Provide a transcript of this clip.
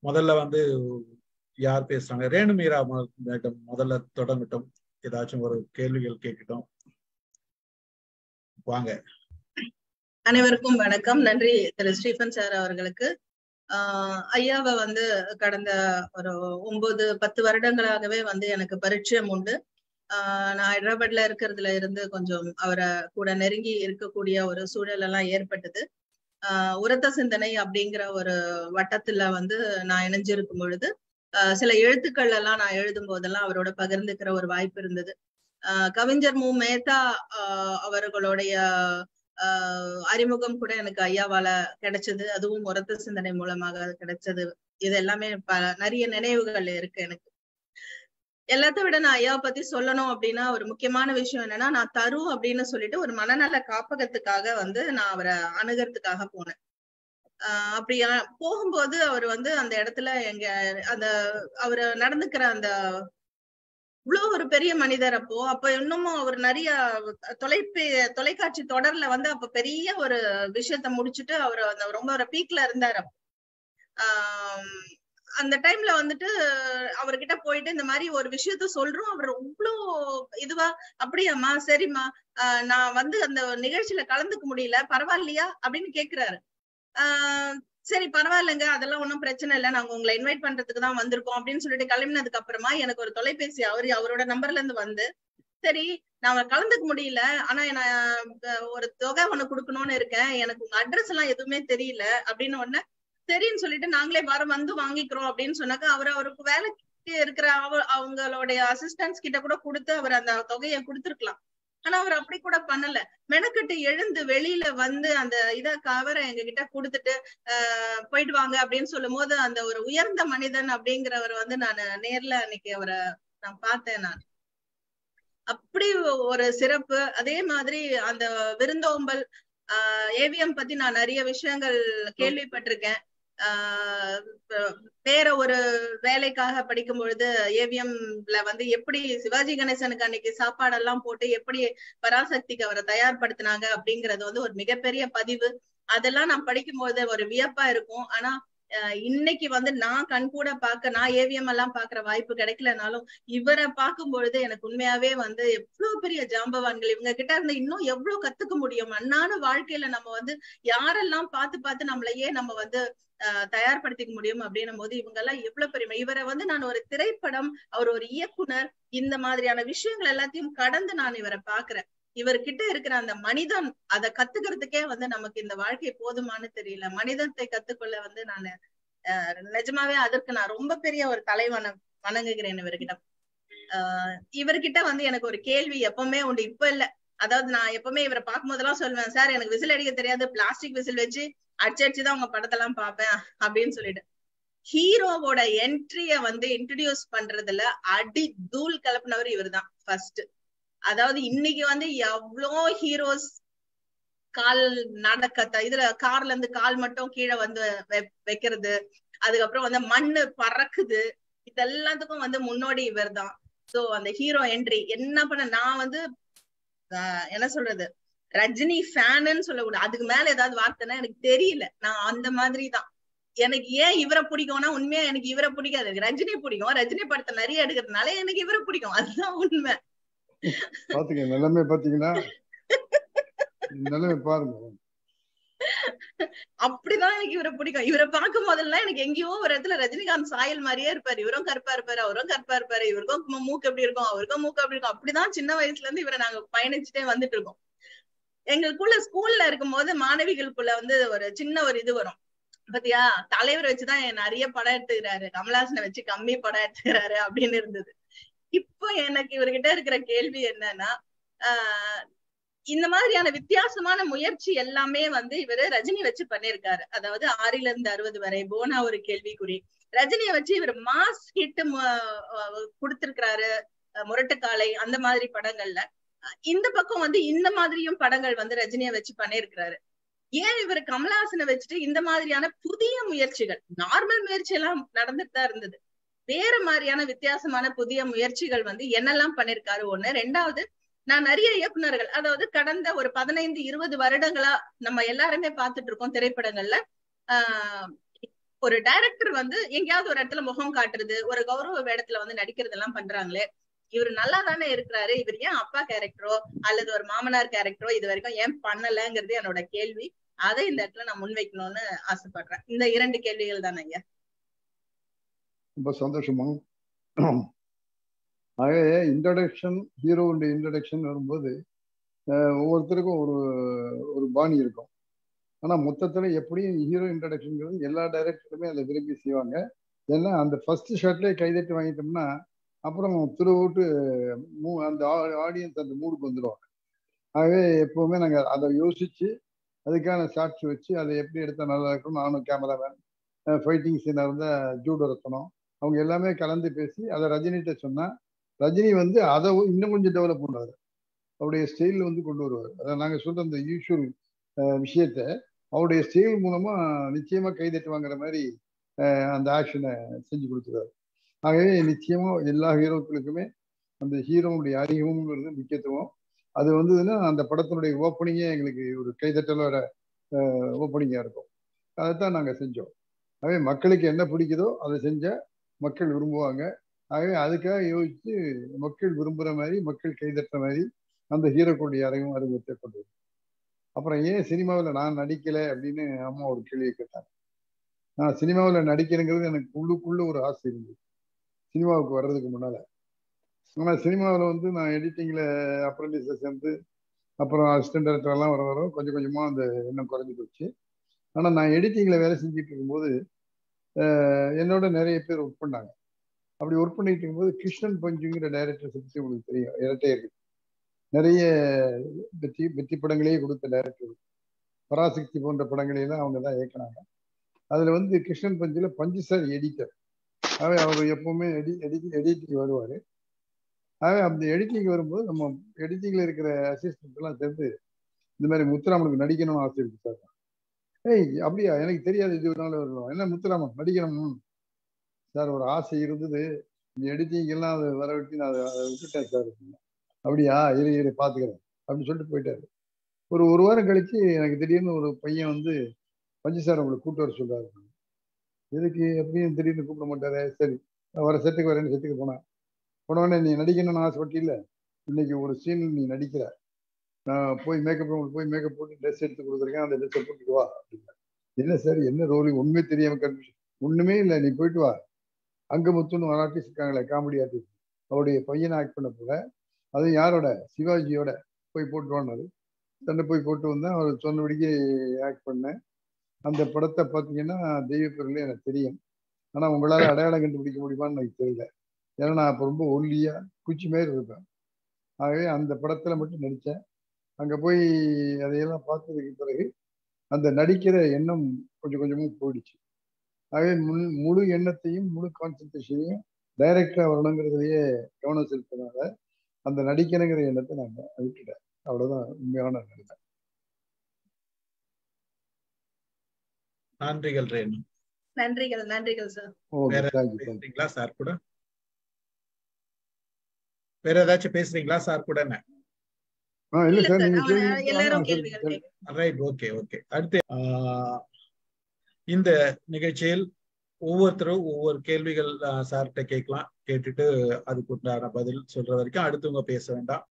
முதல்ல வந்து யார் பேசுறாங்க ரேணு மீரா மேடம் முதல்ல தொடங்கட்டும் ஏதாச்சும் ஒரு கேள்விகள் கேட்கட்டும் வாங்க அனைவருக்கும் வணக்கம் நன்றி திரு ஸ்டீஃபன் சார் அவர்களுக்கு ஆஹ் ஐயாவை வந்து கடந்த ஒரு ஒன்பது பத்து வருடங்களாகவே வந்து எனக்கு பரிச்சயம் உண்டு ஆஹ் நான் ஹைதராபாத்ல இருக்கிறதுல இருந்து கொஞ்சம் அவரை கூட நெருங்கி இருக்கக்கூடிய ஒரு சூழல் எல்லாம் ஏற்பட்டது ஆஹ் உரத்த சிந்தனை அப்படிங்கிற ஒரு வட்டத்துல வந்து நான் இணைஞ்சிருக்கும் பொழுது ஆஹ் சில எழுத்துக்கள் எல்லாம் நான் எழுதும் போதெல்லாம் அவரோட பகிர்ந்துக்கிற ஒரு வாய்ப்பு இருந்தது ஆஹ் கவிஞர் மு மேத்தா ஆஹ் அவர்களுடைய ஆஹ் அறிமுகம் கூட எனக்கு ஐயாவால கிடைச்சது அதுவும் உரத்த சிந்தனை மூலமாக கிடைச்சது இது எல்லாமே பல நிறைய நினைவுகள் இருக்கு எனக்கு எல்லாத்த விட நான் ஐயாவை பத்தி சொல்லணும் அப்படின்னா ஒரு முக்கியமான விஷயம் என்னன்னா நான் தரு அப்படின்னு சொல்லிட்டு ஒரு மனநல காப்பகத்துக்காக வந்து நான் அவரை அணுகிறதுக்காக போனேன் ஆஹ் அப்படி போகும்போது அவர் வந்து அந்த இடத்துல எங்க அந்த அவர் நடந்துக்கிற அந்த இவ்வளவு ஒரு பெரிய மனிதர் அப்போ அப்ப இன்னமும் அவர் நிறைய தொலைப்பே தொலைக்காட்சி தொடர்ல வந்து அப்ப பெரிய ஒரு விஷயத்த முடிச்சுட்டு அவர் அந்த ரொம்ப ஒரு பீக்ல இருந்தார் அப்போ ஆஹ் அந்த டைம்ல வந்துட்டு அவர்கிட்ட போயிட்டு இந்த மாதிரி ஒரு விஷயத்த சொல்றோம் அவர் அவ்வளோ இதுவா அப்படியாம்மா சரிம்மா ஆஹ் நான் வந்து அந்த நிகழ்ச்சியில கலந்துக்க முடியல பரவாயில்லையா அப்படின்னு கேக்குறாரு ஆஹ் சரி பரவாயில்லைங்க அதெல்லாம் ஒன்றும் பிரச்சனை இல்லை நாங்க உங்களை இன்வைட் பண்றதுக்கு தான் வந்திருக்கோம் அப்படின்னு சொல்லிட்டு கிளம்பினதுக்கு அப்புறமா எனக்கு ஒரு தொலைபேசி அவரு அவரோட நம்பர்ல இருந்து வந்து சரி நான் கலந்துக்க முடியல ஆனா நான் ஒரு தொகை ஒண்ணு கொடுக்கணும்னு இருக்கேன் எனக்கு உங்க அட்ரஸ் எல்லாம் எதுவுமே தெரியல அப்படின்னு ஒண்ணு சரின்னு சொல்லிட்டு நாங்களே வர வந்து வாங்கிக்கிறோம் அப்படின்னு சொன்னாக்க அவர் அவருக்கு வேலைக்கு இருக்கிற அவ அவங்களுடைய அசிஸ்டன்ஸ் கிட்ட கூட கொடுத்து அவர் அந்த தொகையை கொடுத்துருக்கலாம் ஆனா அவர் அப்படி கூட பண்ணல மெனக்கட்டு எழுந்து வெளியில வந்து அந்த இத கவரை எங்க கிட்ட கொடுத்துட்டு ஆஹ் போயிட்டு வாங்க அப்படின்னு சொல்லும் போது அந்த ஒரு உயர்ந்த மனிதன் அப்படிங்கிறவர் வந்து நான் நேர்ல அன்னைக்கு அவரை நான் பார்த்தேன் நான் அப்படி ஒரு சிறப்பு அதே மாதிரி அந்த விருந்தோம்பல் ஆஹ் ஏவிஎம் பத்தி நான் நிறைய விஷயங்கள் கேள்விப்பட்டிருக்கேன் வேற ஒரு வேலைக்காக படிக்கும் பொழுது ஏவிஎம்ல வந்து எப்படி சிவாஜி கணேசனுக்கு அன்னைக்கு சாப்பாடெல்லாம் போட்டு எப்படி பராசக்திக்கு அவரை தயார்படுத்தினாங்க அப்படிங்கறது வந்து ஒரு மிகப்பெரிய பதிவு அதெல்லாம் நான் படிக்கும்போது ஒரு வியப்பா இருக்கும் ஆனா இன்னைக்கு வந்து நான் கண் கூட பாக்க நான் ஏவிஎம் எல்லாம் பாக்குற வாய்ப்பு கிடைக்கலனாலும் இவரை பார்க்கும் பொழுது எனக்கு உண்மையாவே வந்து எவ்வளவு பெரிய ஜாம்பவான்கள் இவங்க கிட்ட இருந்து இன்னும் எவ்வளவு கத்துக்க முடியும் அண்ணான வாழ்க்கையில நம்ம வந்து யாரெல்லாம் பார்த்து பார்த்து நம்மளையே நம்ம வந்து ஆஹ் தயார்படுத்திக்க முடியும் அப்படின்னும் போது இவங்க எல்லாம் எவ்வளவு பெருமை இவரை வந்து நான் ஒரு திரைப்படம் அவர் ஒரு இயக்குனர் இந்த மாதிரியான விஷயங்கள் எல்லாத்தையும் கடந்து நான் இவரை பாக்குறேன் இவர்கிட்ட இருக்கிற அந்த மனிதன் அதை கத்துக்கிறதுக்கே வந்து நமக்கு இந்த வாழ்க்கை போதுமானு தெரியல மனிதத்தை கத்துக்கொள்ள வந்து நான் நிஜமாவே அதற்கு நான் ரொம்ப பெரிய ஒரு தலைவன வணங்குகிறேன் இவர்கிட்ட ஆஹ் இவர்கிட்ட வந்து எனக்கு ஒரு கேள்வி எப்பவுமே உண்டு இப்ப இல்ல அதாவது நான் எப்பவுமே இவரை பார்க்கும் போதெல்லாம் சொல்லுவேன் சார் எனக்கு விசில் அடிக்க தெரியாது பிளாஸ்டிக் விசில் வச்சு அடிச்சு அடிச்சுதான் உங்க படத்தெல்லாம் பார்ப்பேன் அப்படின்னு சொல்லிட்டு ஹீரோவோட என்ட்ரிய வந்து இன்ட்ரடியூஸ் பண்றதுல அடி தூள் கலப்பினவர் இவர் தான் ஃபர்ஸ்ட் அதாவது இன்னைக்கு வந்து எவ்வளோ ஹீரோஸ் கால் நடக்க இதுல கார்ல இருந்து கால் மட்டும் கீழே வந்து வைக்கிறது அதுக்கப்புறம் வந்து மண்ணு பறக்குது இதெல்லாத்துக்கும் வந்து முன்னோடி இவர் தான் சோ அந்த ஹீரோ என்ட்ரி என்ன பண்ண நான் வந்து என்ன சொல்றது ரஜினி ஃபேனுன்னு சொல்லக்கூடாது அதுக்கு மேல ஏதாவது வார்த்தைன்னா எனக்கு தெரியல நான் அந்த மாதிரி தான் எனக்கு ஏன் இவரை பிடிக்கும்னா உண்மையா எனக்கு இவரை பிடிக்காது எனக்கு ரஜினி பிடிக்கும் ரஜினி படத்தை நிறைய எடுக்கிறதுனால எனக்கு இவரை பிடிக்கும் அதுதான் உண்மை பாத்துங்க நிலைமை பாத்தீங்கன்னா நிலைமை பாருங்க அப்படிதான் எனக்கு இவரை பிடிக்கும் இவரை பார்க்கும் போதெல்லாம் எனக்கு எங்கேயோ ஒரு இடத்துல ரஜினிகாந்த் சாயல் மாதிரியே இருப்பாரு இவரும் கருப்பா இருப்பாரு அவரும் கருப்பா இருப்பாரு இவருக்கும் மூக்கு எப்படி இருக்கும் அவருக்கும் மூக்கு எப்படி இருக்கும் அப்படிதான் சின்ன வயசுல இருந்து இவரை நாங்க பயணிச்சுட்டே வந்துட்டு இருக்கோம் எங்களுக்குள்ள ஸ்கூல்ல இருக்கும் போது மாணவிகளுக்குள்ள வந்து ஒரு சின்ன ஒரு இது வரும் பத்தியா தலைவர் வச்சுதான் நிறைய படம் எடுத்துக்கிறாரு கமலாசனை வச்சு கம்மி படம் எடுத்துக்கிறாரு அப்படின்னு இருந்தது இப்போ எனக்கு இவர்கிட்ட இருக்கிற கேள்வி என்னன்னா ஆஹ் இந்த மாதிரியான வித்தியாசமான முயற்சி எல்லாமே வந்து இவரு ரஜினி வச்சு பண்ணிருக்காரு அதாவது ஆறில இருந்து அறுபது வரை போனா ஒரு கேள்விக்குறி ரஜினியை வச்சு இவர் மாஸ் ஹிட் கொடுத்திருக்கிறாரு முரட்டுக்காலை அந்த மாதிரி படங்கள்ல இந்த பக்கம் வந்து இந்த மாதிரியும் படங்கள் வந்து ரஜினியை வச்சு பண்ணிருக்கிறாரு ஏன் இவர் கமலஹாசனை வச்சுட்டு இந்த மாதிரியான புதிய முயற்சிகள் நார்மல் முயற்சி எல்லாம் நடந்துட்டு தான் இருந்தது வேற மாதிரியான வித்தியாசமான புதிய முயற்சிகள் வந்து என்னெல்லாம் பண்ணிருக்காரு ஒண்ணு ரெண்டாவது நான் நிறைய இயக்குனர்கள் அதாவது கடந்த ஒரு பதினைந்து இருபது வருடங்களா நம்ம எல்லாருமே பார்த்துட்டு இருக்கோம் திரைப்படங்கள்ல ஆஹ் ஒரு டைரக்டர் வந்து எங்கேயாவது ஒரு இடத்துல முகம் காட்டுறது ஒரு கௌரவ வேடத்துல வந்து நடிக்கிறது எல்லாம் பண்றாங்களே இவர் நல்லா தானே இருக்கிறாரு இவர் ஏன் அப்பா கேரக்டரோ அல்லது ஒரு மாமனார் கேரக்டரோ இது வரைக்கும் ஏன் பண்ணலங்கிறது என்னோட கேள்வி அதை இந்த இடத்துல நான் முன்வைக்கணும்னு ஆசைப்படுறேன் இந்த இரண்டு கேள்விகள் தானே ஐயா ரொம்ப சந்தோஷமா ஆகவே இன்ட்ரடக்ஷன் ஹீரோவுடைய இன்ட்ரடக்ஷன் வரும்போது ஒவ்வொருத்தருக்கும் ஒரு ஒரு பாணி இருக்கும் ஆனா மொத்தத்துல எப்படியும் ஹீரோ இன்ட்ரடக்ஷன்ங்கிறது எல்லா டைரக்டருமே அதை விரும்பி செய்வாங்க ஏன்னா அந்த ஃபர்ஸ்ட் ஷாட்லேயே கைதட்டி வாங்கிட்டோம்னா அப்புறம் திருவிட்டு அந்த ஆடியன்ஸ் அந்த மூடுக்கு வந்துடுவாங்க ஆகவே எப்பவுமே நாங்கள் அதை யோசிச்சு அதுக்கான ஷாட்ஸ் வச்சு அதை எப்படி எடுத்தால் நல்லா இருக்கும் நானும் கேமராமேன் ஃபைட்டிங் சீனாக இருந்தால் ஜூடோ ரத்தனம் அவங்க எல்லாமே கலந்து பேசி அதை ரஜினிகிட்ட சொன்னால் ரஜினி வந்து அதை இன்னும் கொஞ்சம் டெவலப் பண்ணுவார் அவருடைய ஸ்டைல் வந்து கொண்டு வருவார் அதை நாங்கள் சொல்கிற அந்த யூஸ்வல் விஷயத்த அவருடைய ஸ்டைல் மூலமாக நிச்சயமாக கைதட்டு வாங்குற மாதிரி அந்த ஆக்ஷனை செஞ்சு கொடுத்துருவார் ஆகவே நிச்சயமாக எல்லா ஹீரோக்களுக்குமே அந்த ஹீரோனுடைய அறிமுகம்ங்கிறது முக்கியத்துவம் அது வந்ததுன்னா அந்த படத்தினுடைய ஓப்பனிங்கே எங்களுக்கு ஒரு கைதட்டலோட ஓப்பனிங்காக இருக்கும் அதைத்தான் நாங்கள் செஞ்சோம் ஆகவே மக்களுக்கு என்ன பிடிக்குதோ அதை செஞ்ச மக்கள் விரும்புவாங்க ஆகவே அதுக்காக யோசிச்சு மக்கள் விரும்புகிற மாதிரி மக்கள் கைதட்டுற மாதிரி அந்த ஹீரோக்களுடைய அறிவும் அறிமுகத்தை கொண்டு வரும் அப்புறம் ஏன் சினிமாவில் நான் நடிக்கலை அப்படின்னு அம்மா ஒரு கேள்வியை கேட்டாங்க நான் சினிமாவில் நடிக்கிறேங்கிறது எனக்கு உள்ளுக்குள்ள ஒரு ஆசை இருந்தது சினிமாவுக்கு வர்றதுக்கு முன்னால ஆனால் சினிமாவில் வந்து நான் எடிட்டிங்கில் அப்ரண்டிஸை சேர்ந்து அப்புறம் அசிஸ்டன்ட் டேரக்டர்லாம் வர வர கொஞ்சம் கொஞ்சமாக அந்த எண்ணம் குறைஞ்சி போச்சு ஆனால் நான் எடிட்டிங்கில் வேலை செஞ்சுட்டு இருக்கும்போது என்னோட நிறைய பேர் ஒர்க் பண்ணாங்க அப்படி ஒர்க் பண்ணிட்டு இருக்கும்போது கிருஷ்ணன் பஞ்சுங்கிற டைரக்டர்ஸை பற்றி உங்களுக்கு தெரியும் இரட்டே இருக்கு நிறைய வெற்றி வெற்றி படங்களையே கொடுத்த டைரக்டர் பராசக்தி போன்ற படங்களையெல்லாம் அவங்க தான் இயக்கினாங்க அதில் வந்து கிருஷ்ணன் பஞ்சில் பஞ்சு சார் எடிட்டர் ஆகவே அவர் எப்பவுமே எடி எடிட் எடிட்டிங் வருவார் ஆகவே அந்த எடிட்டிங் வரும்போது நம்ம எடிட்டிங்கில் இருக்கிற அசிஸ்டன்ட் எல்லாம் சேர்ந்து இந்த மாதிரி முத்துராமனுக்கு நடிக்கணும்னு ஆசை இருக்கு சார் ஏய் அப்படியா எனக்கு தெரியாது இது ஒரு நாள் வரணும் என்ன முத்துராமன் நடிக்கணும் சார் ஒரு ஆசை இருந்தது இந்த எடிட்டிங் எல்லாம் அதை வர விட்டு நான் அதை விட்டுட்டேன் சார் அப்படியா இரு இரு பார்த்துக்கிறேன் அப்படின்னு சொல்லிட்டு போயிட்டாரு ஒரு ஒரு வாரம் கழிச்சு எனக்கு திடீர்னு ஒரு பையன் வந்து பஞ்சு சார் உங்களுக்கு கூப்பிட்டு வர சொல்றாரு எதுக்கு எப்படியும் திடீர்னு கூப்பிட மாட்டாரு சரி வர செட்டுக்கு வரேன்னு செட்டுக்கு போனேன் போனவொடனே நீ நடிக்கணும்னு ஆசைப்பட்டில இன்னைக்கு ஒரு சீன் நீ நடிக்கிற நான் போய் மேக்கப் ரூமுக்கு போய் மேக்கப் போட்டு ட்ரெஸ் எடுத்து கொடுத்துருக்கேன் அந்த ட்ரெஸ்ஸை போட்டுட்டு வா அப்படின்னா என்ன சார் என்ன ரோலு உண்மை தெரியாம கன்ஃபியூஷன் ஒண்ணுமே இல்லை நீ போயிட்டு வா அங்க முத்துன்னு ஒரு ஆர்டிஸ்ட் இருக்காங்களே காமெடி ஆர்டிஸ்ட் அவருடைய பையனை ஆக்ட் பண்ண போல அது யாரோட சிவாஜியோட போய் போட்டு வானாரு தன்னை போய் போட்டு வந்தேன் அவர் சொன்னபடிக்கு ஆக்ட் பண்ணேன் அந்த படத்தை பார்த்தீங்கன்னா தெய்வ பொருள் எனக்கு தெரியும் ஆனால் உங்களால் அடையாளம் கண்டுபிடிக்க முடியுமான்னு எனக்கு தெரியல ஏன்னா நான் அப்போ ரொம்ப ஒல்லியா குச்சி மாரி இருப்பேன் ஆகவே அந்த படத்தில் மட்டும் நடித்தேன் அங்கே போய் அதையெல்லாம் பார்த்ததுக்கு பிறகு அந்த நடிக்கிற எண்ணம் கொஞ்சம் கொஞ்சமாக போயிடுச்சு ஆகவே முழு முழு எண்ணத்தையும் முழு கான்சன்ட்ரேஷனையும் டைரக்டராக வரணுங்கிறதுலையே கவனம் செலுத்தினால அந்த நடிக்கணுங்கிற எண்ணத்தை நான் விட்டுட்டேன் அவ்வளவுதான் உண்மையான நிலைமை நன்றிகள் ரேணு நன்றிகள் நன்றிகள் சார் ஓகே வேற தேங்க்யூ தேங்க்யூ பேசுறீங்களா சார் கூட வேற ஏதாச்சும் பேசுறீங்களா சார் கூட ஆ இல்ல இல்ல சார் சார் நீங்க அவன் கேள்வி எல்லாரும் ஆ, கேள்விகள் சரி, கேட்க ரைட் ஓகே ஓகே அடுத்து ஆஹ், இந்த நிகழ்ச்சியில் ஒவ்வொருத்தரும் ஒவ்வொரு கேள்விகள் சார்கிட்ட கேட்கலாம் கேட்டுட்டு அதுக்கு உண்டான பதில் சொல்ற வரைக்கும் அடுத்தவங்க பேச வேண்டாம்